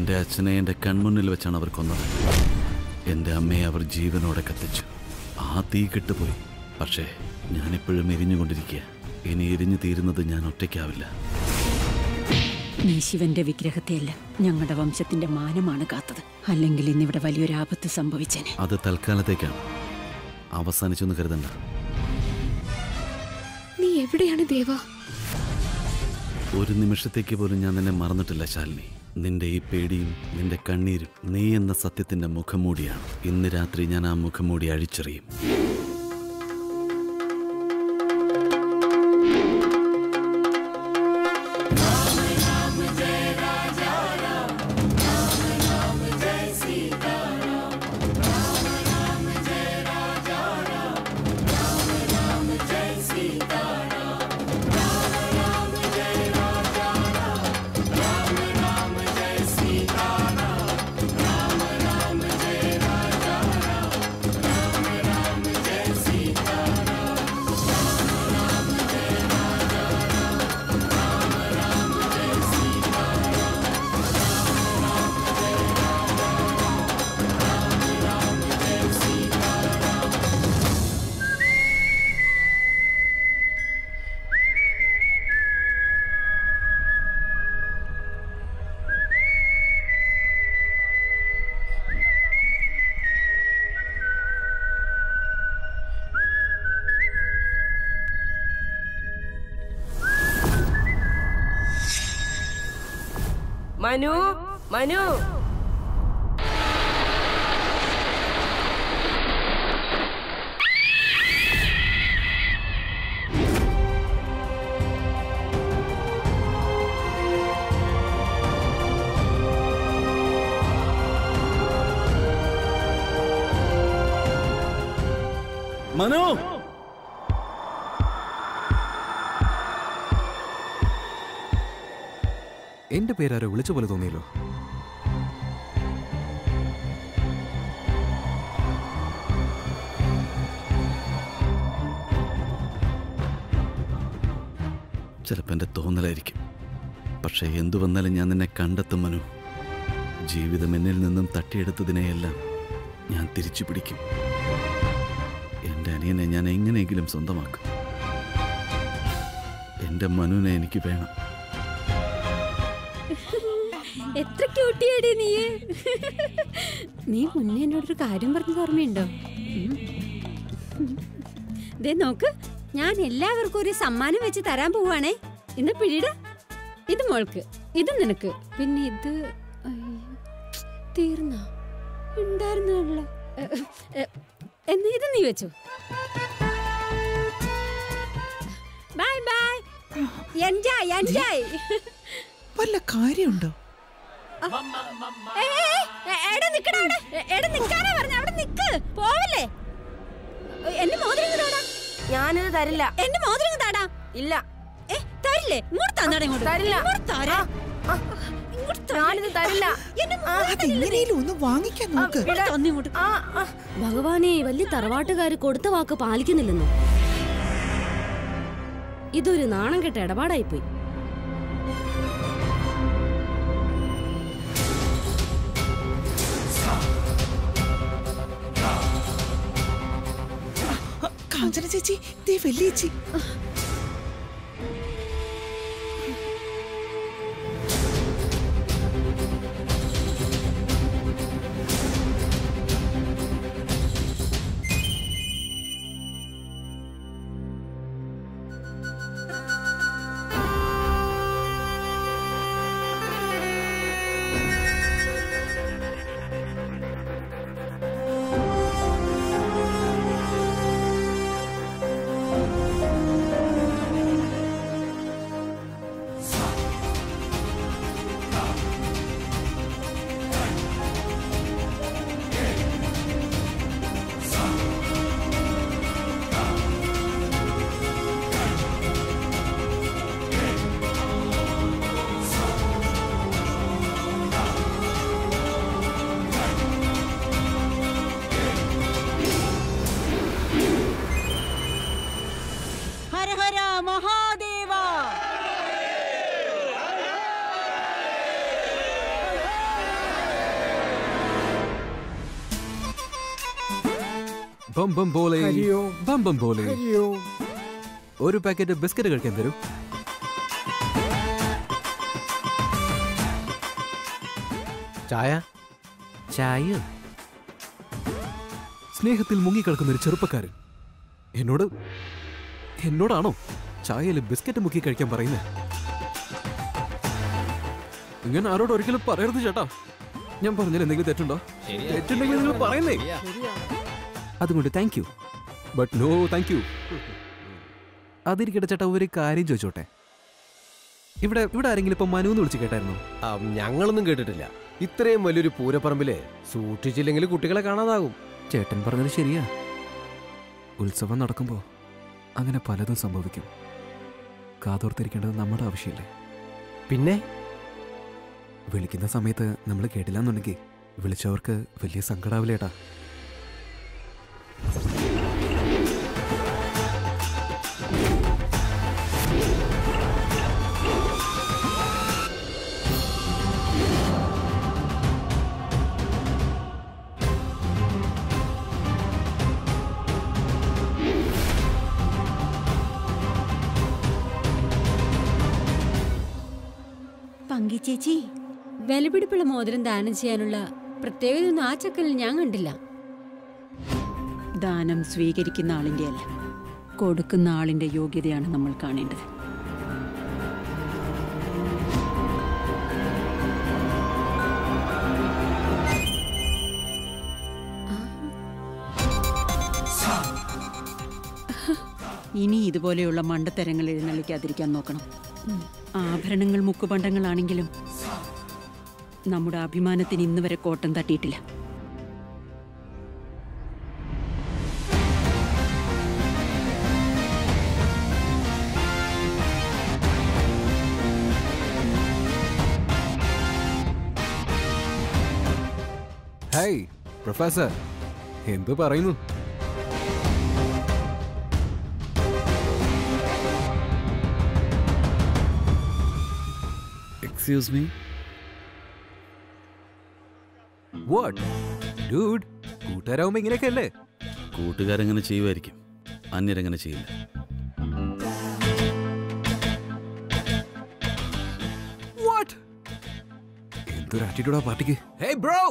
എൻ്റെ അച്ഛനെ എൻ്റെ കൺമുന്നിൽ വെച്ചാണ് അവർ കൊന്നത് എൻ്റെ അമ്മയെ അവർ ജീവനോടെ കത്തിച്ചു ആ തീ കെട്ടുപോയി പക്ഷേ ഞാനിപ്പോഴും എരിഞ്ഞുകൊണ്ടിരിക്കുക ഇനി എരിഞ്ഞു തീരുന്നത് ഞാൻ ഒറ്റയ്ക്കാവില്ല നീ ശിവന്റെ വിഗ്രഹത്തെയല്ല ഞങ്ങളുടെ വംശത്തിന്റെ മാനമാണ് കാത്തത് അല്ലെങ്കിൽ ഇന്നിവിടെ വലിയൊരു ആപത്ത് സംഭവിച്ചേനെ അത് തൽക്കാലത്തേക്കാണ് അവസാനിച്ചൊന്നും കരുതണ്ട നീ എവിടെയാണ് ദേവ ഒരു നിമിഷത്തേക്ക് പോലും ഞാൻ നിന്നെ മറന്നിട്ടില്ല ശാലിനി നിന്റെ ഈ പേടിയും നിന്റെ കണ്ണീരും നീ എന്ന സത്യത്തിന്റെ മുഖംമൂടിയാണ് ഇന്ന് രാത്രി ഞാൻ ആ മുഖംമൂടി അഴിച്ചെറിയും മനു മനു മനു എന്റെ പേരാരോ വിളിച്ച പോലെ തോന്നിയല്ലോ ചിലപ്പോൾ എൻ്റെ തോന്നലായിരിക്കും പക്ഷേ എന്തു വന്നാലും ഞാൻ നിന്നെ കണ്ടെത്തും മനു ജീവിതം എന്നിൽ നിന്നും തട്ടിയെടുത്തതിനെയെല്ലാം ഞാൻ തിരിച്ചു പിടിക്കും എൻ്റെ അനിയനെ ഞാൻ എങ്ങനെയെങ്കിലും സ്വന്തമാക്കും എൻ്റെ മനുവിനെ എനിക്ക് വേണം എത്ര ക്യൂട്ടിയാടി നീ നീ മുന്നേ എന്നോടൊരു കാര്യം പറഞ്ഞത് ഓർമ്മയുണ്ടോ ഉം. ദേ നോക്ക് ഞാൻ എല്ലാവർക്കും ഒരു സമ്മാനം വെച്ച് തരാൻ പോവാണേ ഇന്ന് പിടിയിട ഇത് മോൾക്ക് ഇത് നിനക്ക് പിന്നെ ഇത് അയ്യോ, തീർന്നോ ഉണ്ടായിരുന്നല്ലോ എന്നാ ഇത് നീ വെച്ചു ബൈ ബൈ എൻജോയ് എൻജോയ് വല്ല കാര്യമുണ്ടോ ഏയ്, ഏയ്, ഏയ്, എടാ നിക്കടാ അവിടെ. എ- എടാ നിക്കാനാ പറഞ്ഞ അവിടെ നിക്ക് പോവല്ലേ എന്റെ മോതിരം ഇങ്ങ് താടാ ഞാനിത് തരില്ല എന്റെ മോതിരം ഇങ്ങ് താടാ ഇല്ല ഏ തരില്ലേ ഇങ്ങോട്ട് തന്നാടാ ഇങ്ങോട്ട് തരില്ല. ഇങ്ങോട്ട് തരാ. ആ, ഇങ്ങോട്ട് തരാ. ഞാനിത് തരില്ല എന്റെ മോതിരം അതെങ്ങനെയും ഒന്ന് വാങ്ങിക്കാൻ നോക്ക് ഇങ്ങോട്ട് തന്നു ഇങ്ങോട്ട് ആ, ആ. ഭഗവാനെ വലിയ തറവാട്ടുകാര് കൊടുത്ത വാക്ക് പാലിക്കുന്നില്ലെന്നോ ഇതൊരു നാണം കെട്ട ഇടപാടായിപ്പോയി കാഞ്ചന ചേച്ചി ദേ വെല്ലേച്ചി ആ ബം ബം പോലെ ബം ബം പോലെ ഒരു പാക്കറ്റ് ബിസ്ക്കറ്റ് കഴിക്കാൻ തരൂ ചായ ചായ സ്നേഹത്തിൽ മുങ്ങിക്കിടക്കുന്ന ഒരു ചെറുപ്പക്കാരൻ എന്നോട് എന്നോടാണോ ചായയിൽ ബിസ്ക്കറ്റ് മുക്കി കഴിക്കാൻ പറയുന്നത് ഇങ്ങനെ ആരോട് ഒരിക്കലും പറയരുത് ചേട്ടാ ഞാൻ പറഞ്ഞാൽ എന്തെങ്കിലും തെറ്റുണ്ടോ തെറ്റുണ്ടെങ്കിൽ നിങ്ങൾ പറയുന്നേ അതുകൊണ്ട് thank you but no thank you അതിരിക്കട്ടെ ചേട്ടാ ഒരു കാര്യം ചോദിച്ചോട്ടെ ഇവിടെ ഇവിടെ ആരെങ്കിലും ഇപ്പൊ മനു എന്ന് വിളിച്ച് കേട്ടായിരുന്നോ ആ, ഞങ്ങളൊന്നും കേട്ടിട്ടില്ല ഇത്രയും വലിയൊരു പൂരപ്പറമ്പില് സൂക്ഷിച്ചില്ലെങ്കിൽ കുട്ടികളെ കാണാതാകും ചേട്ടൻ പറഞ്ഞത് ശരിയാ ഉത്സവം നടക്കുമ്പോ അങ്ങനെ പലതും സംഭവിക്കും കാതോർത്തിരിക്കേണ്ടത് നമ്മുടെ ആവശ്യമില്ലേ പിന്നെ വിളിക്കുന്ന സമയത്ത് നമ്മൾ കേട്ടില്ല എന്നുണ്ടെങ്കിൽ വിളിച്ചവർക്ക് വലിയ സങ്കടാവില്ലേട്ടാ പങ്കി ചേച്ചി വിലപിടിപ്പുള്ള മോതിരം ദാനം ചെയ്യാനുള്ള പ്രത്യേകതയൊന്നും ആ ചക്കലിൽ ഞാൻ കണ്ടില്ല ദാനം സ്വീകരിക്കുന്ന ആളിന്റെ അല്ല കൊടുക്കുന്ന ആളിന്റെ യോഗ്യതയാണ് നമ്മൾ കാണേണ്ടത് ഇനി ഇതുപോലെയുള്ള മണ്ടത്തരങ്ങൾ എഴുന്നള്ളിക്കാതിരിക്കാൻ നോക്കണം ആഭരണങ്ങൾ മുക്കുപണ്ടങ്ങളാണെങ്കിലും നമ്മുടെ അഭിമാനത്തിന് ഇന്ന് വരെ കോട്ടം തട്ടിയിട്ടില്ല ഹേയ് പ്രൊഫസർ എന്തു പറയുന്നു എക്സ്ക്യൂസ് മീ വാട്ട് ഡൂഡ് കൂട്ടുകാരാവുമ്പോ ഇങ്ങനെയൊക്കെ അല്ലേ കൂട്ടുകാരെങ്ങനെ ചെയ്യുമായിരിക്കും അന്യരെങ്ങനെ ചെയ്യില്ല വാട്ട് എന്തൊരു ആറ്റിറ്റ്യൂഡാ പാർട്ടിക്ക് hey bro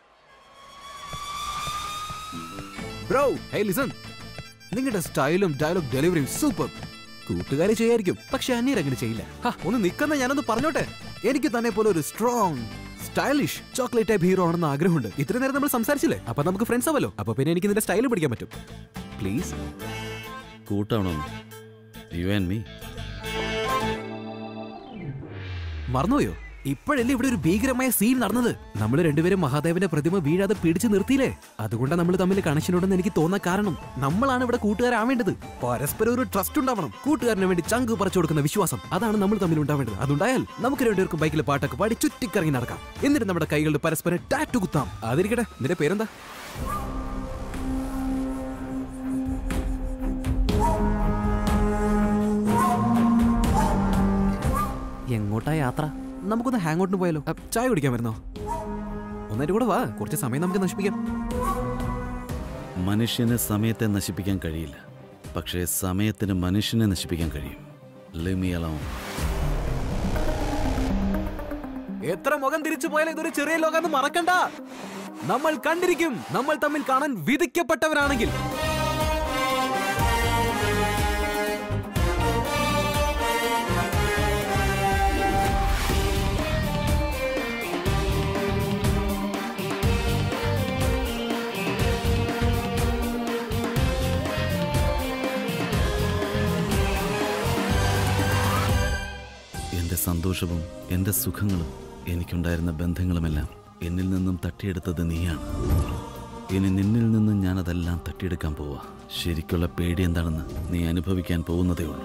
bro hey listen നിങ്ങളുടെ സ്റ്റൈലും ഡയലോഗ് ഡെലിവറിയും സൂപ്പർ കൂട്ടുകാരെ ചെയ്യായിരിക്കും പക്ഷെ അന്യർ അങ്ങനെ ചെയ്യില്ല ഹാ, ഒന്ന് നിക്കുന്ന ഞാനൊന്ന് പറഞ്ഞോട്ടെ എനിക്ക് തന്നെ പോലെ ഒരു strong stylish chocolate type hero ആണെന്ന് ആഗ്രഹമുണ്ട് ഇത്ര നേരം നമ്മൾ സംസാരിച്ചില്ലേ അപ്പൊ നമുക്ക് ഫ്രണ്ട്സ് ആവല്ലോ അപ്പൊ പിന്നെ എനിക്ക് നിന്റെ സ്റ്റൈൽ പിടിക്കാൻ പറ്റും പ്ലീസ് കൂട്ടാണോ യു ആൻഡ് മീ മറന്നുപോയോ ഇപ്പോഴല്ലേ ഇവിടെ ഒരു ഭീകരമായ സീൻ നടന്നത് നമ്മൾ രണ്ടുപേരും മഹാദേവന്റെ പ്രതിമ വീഴാതെ പിടിച്ചു നിർത്തിയില്ലേ അതുകൊണ്ടാണ് നമ്മൾ തമ്മിൽ കണക്ഷൻ ഉണ്ടെന്ന് എനിക്ക് തോന്നാൻ കാരണം നമ്മളാണ് ഇവിടെ കൂട്ടുകാരാവേണ്ടത് പരസ്പരം ഒരു ട്രസ്റ്റ് ഉണ്ടാവണം കൂട്ടുകാരന് വേണ്ടി ചങ്ക് പറിച്ചു കൊടുക്കുന്ന വിശ്വാസം അതാണ് നമ്മൾ തമ്മിൽ ഉണ്ടാവേണ്ടത് അതുണ്ടായാൽ നമുക്ക് രണ്ടുപേർക്കും ബൈക്കിൽ പാട്ടൊക്കെ പാടി ചുറ്റിക്കറങ്ങി നടക്കാം എന്നിട്ട് നമ്മുടെ കൈകളിൽ പരസ്പരം ടാറ്റു കുത്താം അതിരിക്കട്ടെ നിന്റെ പേരെന്താ എങ്ങോട്ടാ യാത്ര നമുക്കൊന്ന് ഹാങ് ഔട്ടിന് പോയാലോ അ, ചായ കുടിക്കാൻ വരുന്നോ ഒന്നായിട്ട് കൂടെ വാ കുറച്ച് സമയം നമുക്ക് നശിപ്പിക്കാം മനുഷ്യന് സമയത്തെ നശിപ്പിക്കാൻ കഴിയില്ല പക്ഷേ സമയത്തിന് മനുഷ്യനെ നശിപ്പിക്കാൻ കഴിയും ലിമിയലാവും എത്ര മുഖം തിരിച്ചു പോയാലും ഇതൊരു ചെറിയ ലോകം മറക്കണ്ട നമ്മൾ കണ്ടിരിക്കും നമ്മൾ തമ്മിൽ കാണാൻ വിധിക്കപ്പെട്ടവരാണെങ്കിൽ എൻ്റെ സന്തോഷവും എൻ്റെ സുഖങ്ങളും എനിക്കുണ്ടായിരുന്ന ബന്ധങ്ങളുമെല്ലാം എന്നിൽ നിന്നും തട്ടിയെടുത്തത് നീയാണ് ഇനി നിന്നിൽ നിന്നും ഞാനതെല്ലാം തട്ടിയെടുക്കാൻ പോവാ ശരിക്കുള്ള പേടി എന്താണെന്ന് നീ അനുഭവിക്കാൻ പോകുന്നതേ ഉള്ളൂ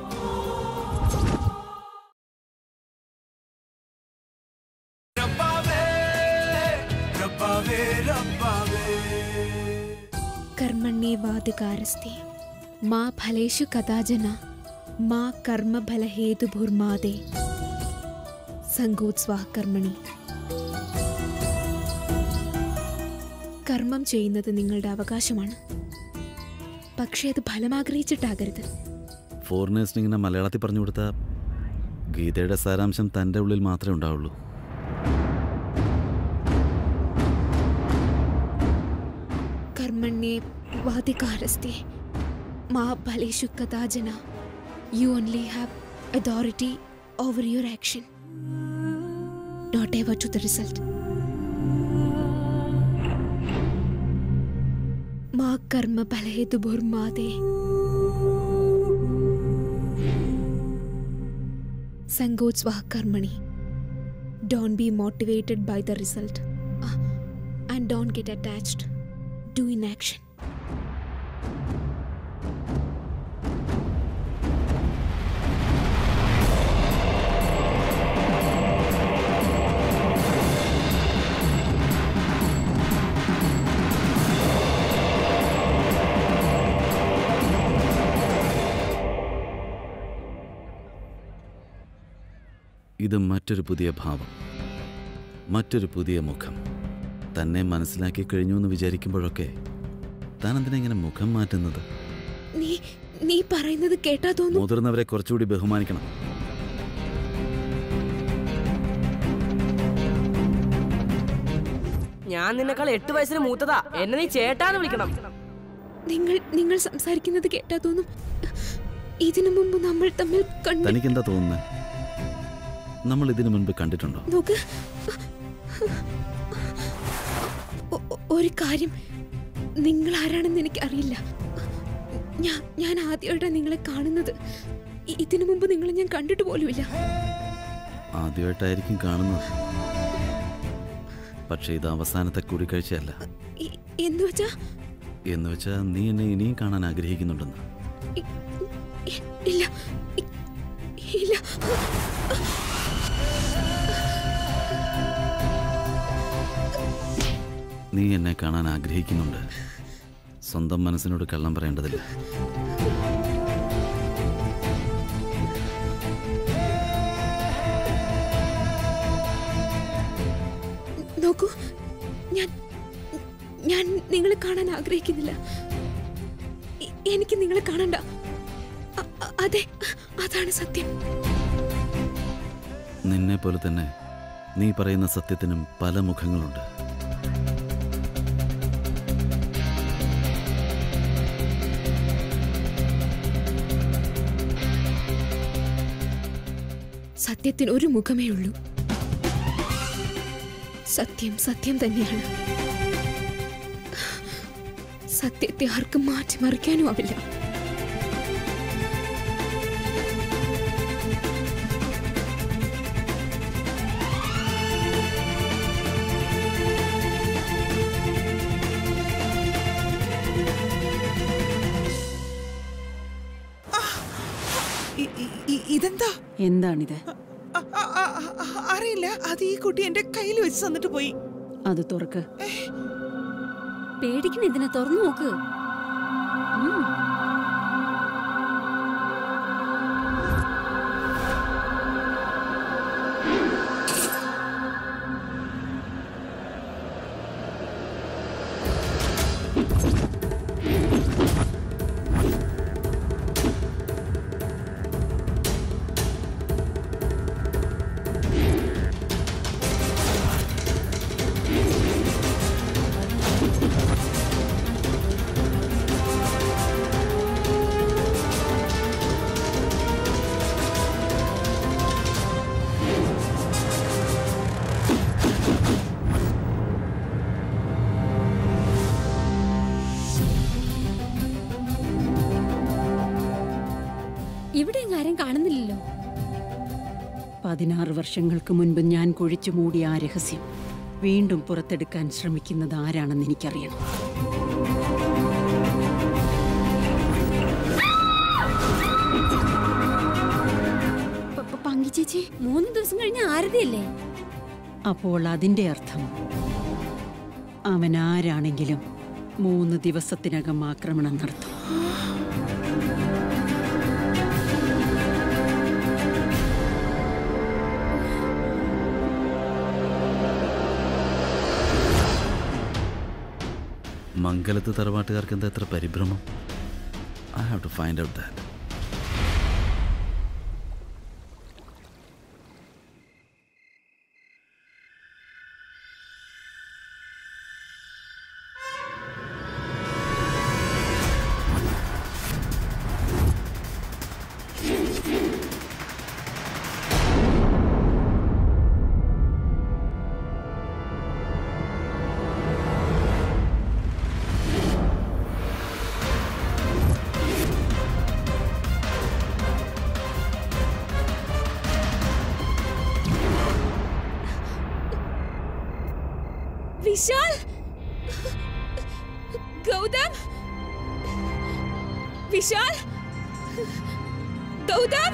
कर्मण्येवाधिकारस्ते मा फलेषु कदाचन मा कर्मफलहेतुभुर्मादे സംഗോത്സ്വാഹ കർമ്മണി കർമ്മം ചെയ്യുന്നത് നിങ്ങളുടെ അവകാശമാണ് പക്ഷേ അത് ഫലമാഗ്രഹിച്ചിട്ടാകരുത് ഫോറിനേഴ്സിന് ഇങ്ങനെ മലയാളത്തിൽ പറഞ്ഞു കൊടുത്താൽ ഗീതയുടെ സാരാംശം തൻ്റെ ഉള്ളിൽ മാത്രമേ ഉണ്ടാവുള്ളൂ കർമ്മണ്യേ വാദികാരസ്തി മാ ഫലേഷു കഥാജന you only have authority over your action not ever to the result മാ കർമ്മ ഫലഹേതു ഭൂർമാതേ സങ്കോത്സ്വഹ കർമ്മണി Don't be motivated by the result. Uh, and don't get attached to inaction. ഇത് മറ്റൊരു പുതിയ ഭാവം മറ്റൊരു പുതിയ മുഖം തന്നെ മനസ്സിലാക്കി കഴിഞ്ഞു എന്ന് വിചാരിക്കുമ്പോഴൊക്കെ താൻ എന്തിനാ ഇങ്ങനെ മുഖം മാറ്റുന്നത് നീ നീ പറയുന്നത് കേട്ടാ തോന്നും മുതിർന്നവരെ കുറച്ചുകൂടി ബഹുമാനിക്കണം ഞാൻ നിന്നെക്കാൾ എട്ട് വയസ്സിന് മൂത്തതാ എന്നെ നീ ചേട്ടാന്ന് വിളിക്കണം നിങ്ങൾ നിങ്ങൾ സംസാരിക്കുന്നത് കേട്ടാ തോന്നും ഇതിനു മുമ്പ് നമ്മൾ തമ്മിൽ കണ്ടു തനിക്കെന്താ തോന്നുന്നത് നമ്മൾ ഇതിനു മുൻപ് കണ്ടിട്ടുണ്ടോ നോക്ക് ഒ- ഒ- ഒരു കാര്യം നിങ്ങൾ ആരാണെന്ന് എനിക്കറിയില്ല ഞാൻ ഞാൻ ആദ്യമായിട്ടാണ് നിങ്ങളെ കാണുന്നത് ഇ- ഇതിനു മുമ്പ് നിങ്ങളെ ഞാൻ കണ്ടിട്ട് പോലുമില്ല ആദ്യമായിട്ടായിരിക്കും കാണുന്നത് പക്ഷേ ഇത് അവസാനത്തെ കൂടിക്കാഴ്ചയല്ല ഇ- എന്ന് വെച്ചാ എന്ന് വെച്ചാൽ നീ എന്നെ ഇനിയും കാണാൻ ആഗ്രഹിക്കുന്നുണ്ടെന്ന് ഇ- ഇ- ഇല്ല ഇ- ഇല്ല നീ എന്നെ കാണാൻ ആഗ്രഹിക്കുന്നുണ്ട് സ്വന്തം മനസ്സിനോട് കള്ളം പറയേണ്ടതില്ല നോക്കൂ ഞാൻ ഞാൻ നിങ്ങളെ കാണാൻ ആഗ്രഹിക്കുന്നില്ല എ- എനിക്ക് നിങ്ങളെ കാണണ്ട അ- അ- അതെ അതാണ് സത്യം നിന്നെ പോലെ തന്നെ നീ പറയുന്ന സത്യത്തിനും പല മുഖങ്ങളുണ്ട് സത്യത്തിന് ഒരു മുഖമേ ഉള്ളൂ സത്യം സത്യം തന്നെയാണ് സത്യത്തെ ആർക്കും മാറ്റിമറിക്കാനും ആവില്ല ഇ- ഇ- ഇ- ഇതെന്താ എന്താണിത് അ- അ- അ- അ- അറിയില്ല അത് ഈ കുട്ടി എന്റെ കയ്യിൽ വെച്ച് തന്നിട്ട് പോയി അത് തുറക്ക് പേടിക്കണ ഇതിനെ തുറന്നു നോക്ക് ഉം. ഇവിടെ എങ്ങും ആരും കാണുന്നില്ലല്ലോ പതിനാറ് വർഷങ്ങൾക്ക് മുൻപ് ഞാൻ കുഴിച്ചു മൂടിയ ആ രഹസ്യം വീണ്ടും പുറത്തെടുക്കാൻ ശ്രമിക്കുന്നത് ആരാണെന്ന് എനിക്കറിയണം പ- പ- പങ്കി ചേച്ചി മൂന്ന് ദിവസം കഴിഞ്ഞ ആരതിയല്ലേ അപ്പോൾ അതിന്റെ അർത്ഥം അവൻ ആരാണെങ്കിലും മൂന്ന് ദിവസത്തിനകം ആക്രമണം നടത്തും മംഗലത്ത് തറവാട്ടുകാർക്ക് എന്താ എത്ര പരിഭ്രമം I have to find out that. Vishal Gautam Vishal Gautam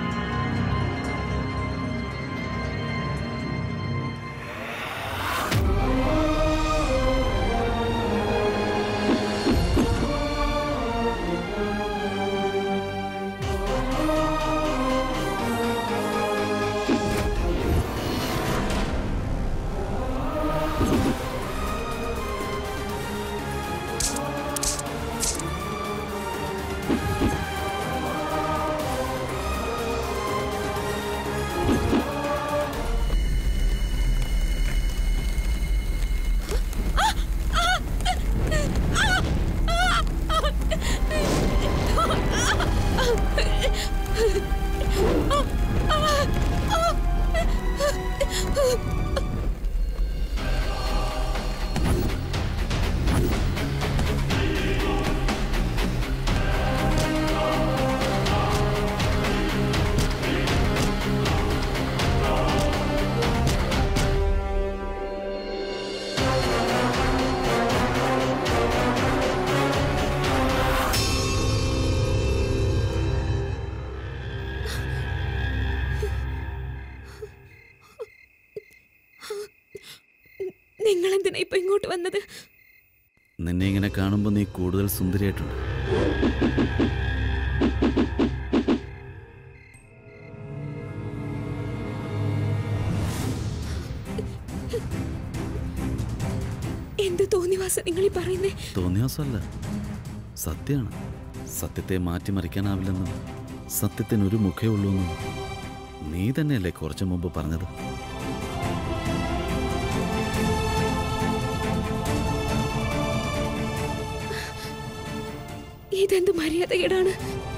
നിങ്ങൾ എന്തിനാ ഇപ്പൊ ഇങ്ങോട്ട് വന്നത് നിന്നെ ഇങ്ങനെ കാണുമ്പോൾ നീ കൂടുതൽ സുന്ദരിയായിട്ടുണ്ട് എന്ത് തോന്നിവാസ നിങ്ങൾ ഈ പറയുന്നേ തോന്നിയാസമല്ല സത്യമാണ് സത്യത്തെ മാറ്റിമറിക്കാനാവില്ലെന്നും സത്യത്തിന് ഒരു മുഖേ ഉള്ളൂ എന്നും നീ തന്നെയല്ലേ കുറച്ചു മുമ്പ് പറഞ്ഞത് ഇതെന്ത് മര്യാദകേടാണ്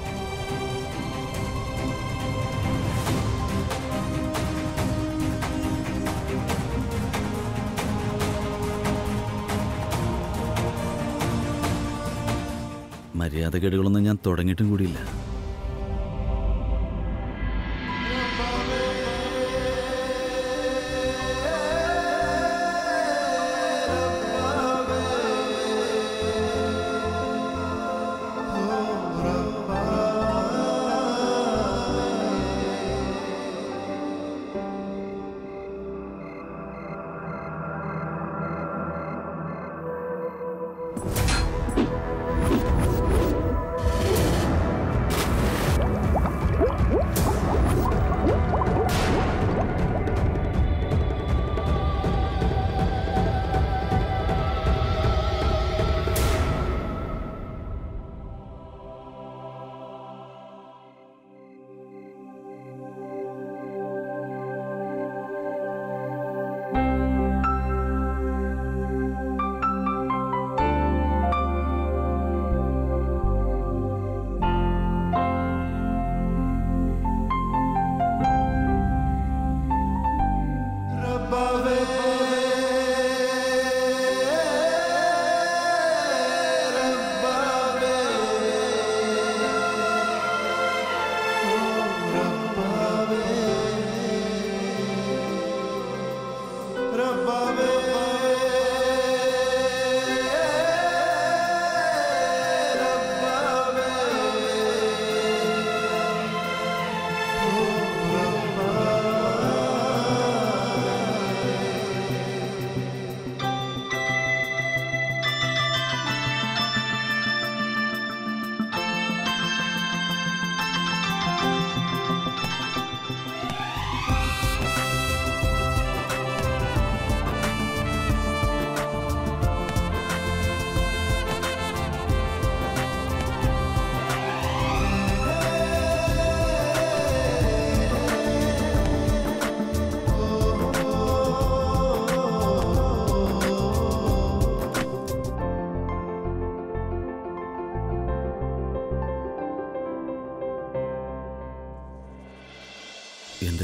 മര്യാദകേടുകളൊന്നും ഞാൻ തുടങ്ങിയിട്ടും കൂടിയില്ല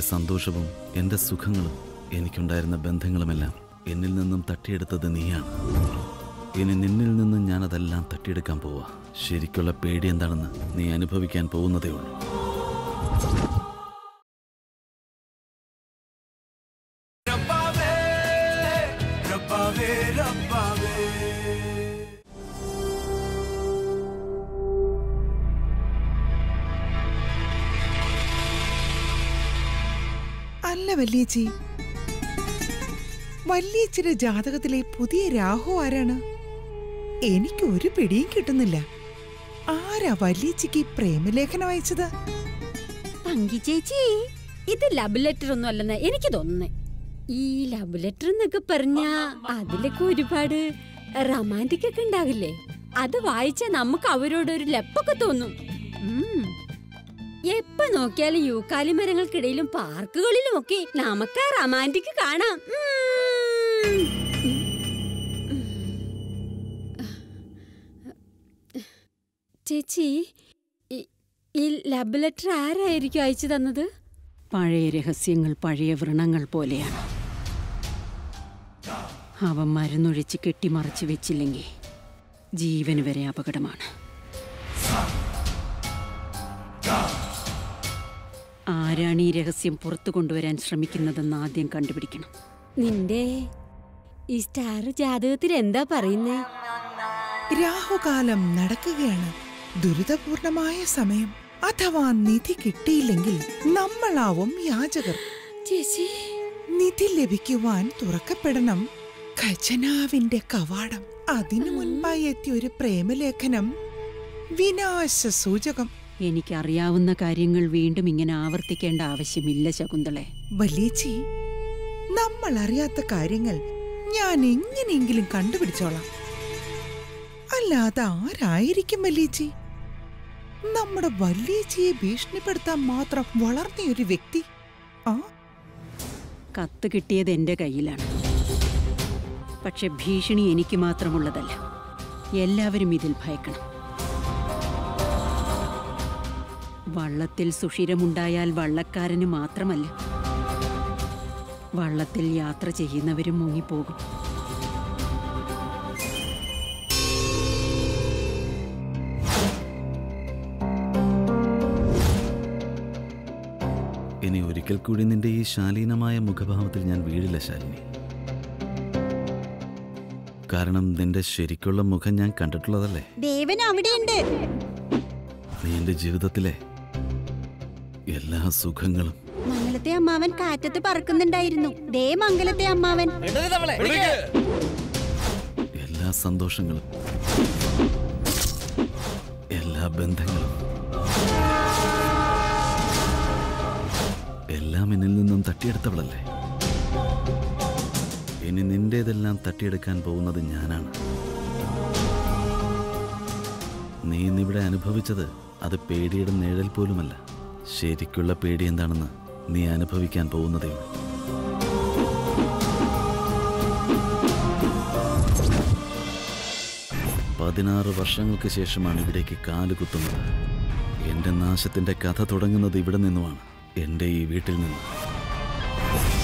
എൻ്റെ സന്തോഷവും എൻ്റെ സുഖങ്ങളും എനിക്കുണ്ടായിരുന്ന ബന്ധങ്ങളുമെല്ലാം എന്നിൽ നിന്നും തട്ടിയെടുത്തത് നീയാണ് ഇനി നിന്നിൽ നിന്നും ഞാനതെല്ലാം തട്ടിയെടുക്കാൻ പോവാ ശരിക്കുള്ള പേടി എന്താണെന്ന് നീ അനുഭവിക്കാൻ പോകുന്നതേ ഉള്ളൂ അല്ല വല്യേച്ചി വല്യേച്ചിയുടെ ജാതകത്തിലെ പുതിയ രാഹു ആരാണ് എനിക്ക് ഒരു പിടിയും കിട്ടുന്നില്ല ആരാ വല്യേച്ചിക്ക് ഈ പ്രേമലേഖനം അയച്ചത് പങ്കി ചേച്ചി ഇത് ലവ് ലെറ്റർ ഒന്നും അല്ലെന്ന് എനിക്ക് തോന്നുന്നേ ഈ ലവ് ലെറ്റർ എന്നൊക്കെ പറഞ്ഞ അതിലൊക്കെ ഒരുപാട് റൊമാൻറ്റിക് ഒക്കെ ഉണ്ടാകില്ലേ അത് വായിച്ചാൽ നമുക്ക് അവരോട് ഒരു ലെപ്പൊക്കെ തോന്നും ഉം. എപ്പോ നോക്കിയാലും യൂക്കാലി മരങ്ങൾക്കിടയിലും പാർക്കുകളിലും ഒക്കെ നമുക്ക് ആ റൊമാൻറ്റിക് കാണാം ഉം. ചേച്ചി ഈ- ഈ ലവ് ലെറ്റർ ആരായിരിക്കും അയച്ചു തന്നത് പഴയ രഹസ്യങ്ങൾ പഴയ വ്രണങ്ങൾ പോലെയാണ് അവ മരുന്നൊഴിച്ച് കെട്ടിമറച്ച് വെച്ചില്ലെങ്കിൽ ജീവന് വരെ അപകടമാണ് ആരാണ് ഈ രഹസ്യം പുറത്തു കൊണ്ടുവരാൻ ശ്രമിക്കുന്നതെന്ന് ആദ്യം കണ്ടുപിടിക്കണം നിന്റെ ഈ സ്റ്റാർ ജാതകത്തിൽ എന്താ പറയുന്നേ രാഹുകാലം നടക്കുകയാണ് ദുരിതപൂർണമായ സമയം അഥവാ നിധി കിട്ടിയില്ലെങ്കിൽ നമ്മളാവും യാചകർ ചേച്ചി നിധി ലഭിക്കുവാൻ തുറക്കപ്പെടണം ഖജനാവിന്റെ കവാടം അതിനു മുൻപായി എത്തിയ ഒരു പ്രേമലേഖനം വിനാശ സൂചകം എനിക്കറിയാവുന്ന കാര്യങ്ങൾ വീണ്ടും ഇങ്ങനെ ആവർത്തിക്കേണ്ട ആവശ്യമില്ല ശകുന്തളെ വലിയച്ചി നമ്മൾ അറിയാത്ത കാര്യങ്ങൾ ഞാൻ എങ്ങനെയെങ്കിലും കണ്ടുപിടിച്ചോളാം അല്ലാതെ ആരായിരിക്കും വല്യേച്ചി നമ്മുടെ വല്യേച്ചിയെ ഭീഷണിപ്പെടുത്താൻ മാത്രം വളർന്നയൊരു വ്യക്തി ആ കത്ത് കിട്ടിയത് എൻ്റെ കയ്യിലാണ് പക്ഷെ ഭീഷണി എനിക്ക് മാത്രമുള്ളതല്ല എല്ലാവരും ഇതിൽ ഭയക്കണം വള്ളത്തിൽ സുഷിരമുണ്ടായാൽ വള്ളക്കാരന് മാത്രമല്ല വള്ളത്തിൽ യാത്ര ചെയ്യുന്നവരും മുങ്ങിപ്പോകും ഇനി ഒരിക്കൽ കൂടി നിന്റെ ഈ ശാലീനമായ മുഖഭാവത്തിൽ ഞാൻ വീഴില്ല ശാലിനി കാരണം നിന്റെ ശരിക്കുള്ള മുഖം ഞാൻ കണ്ടിട്ടുള്ളതല്ലേ ദേവൻ അവിടെയുണ്ട് നീ എന്റെ ജീവിതത്തിലെ എല്ലാ സുഖങ്ങളും മംഗലത്തെ അമ്മാവൻ കാറ്റത്ത് പറക്കുന്നുണ്ടായിരുന്നു ദേ മംഗലത്തെ അമ്മാവൻ എല്ലാ സന്തോഷങ്ങളും എല്ലാ ബന്ധങ്ങളും എല്ലാം എന്നിൽ നിന്നും തട്ടിയെടുത്തവളല്ലേ ഇനി നിന്റേതെല്ലാം തട്ടിയെടുക്കാൻ പോകുന്നത് ഞാനാണ് നീ ഇന്നിവിടെ അനുഭവിച്ചത് അത് പേടിയുടെ നിഴൽ പോലുമല്ല ശരിക്കുള്ള പേടി എന്താണെന്ന് നീ അനുഭവിക്കാൻ പോകുന്നതേ ഉള്ളൂ പതിനാറ് വർഷങ്ങൾക്ക് ശേഷമാണ് ഇവിടേക്ക് കാലുകുത്തുന്നത് എൻ്റെ നാശത്തിൻ്റെ കഥ തുടങ്ങുന്നത് ഇവിടെ നിന്നുമാണ് എൻ്റെ ഈ വീട്ടിൽ നിന്ന്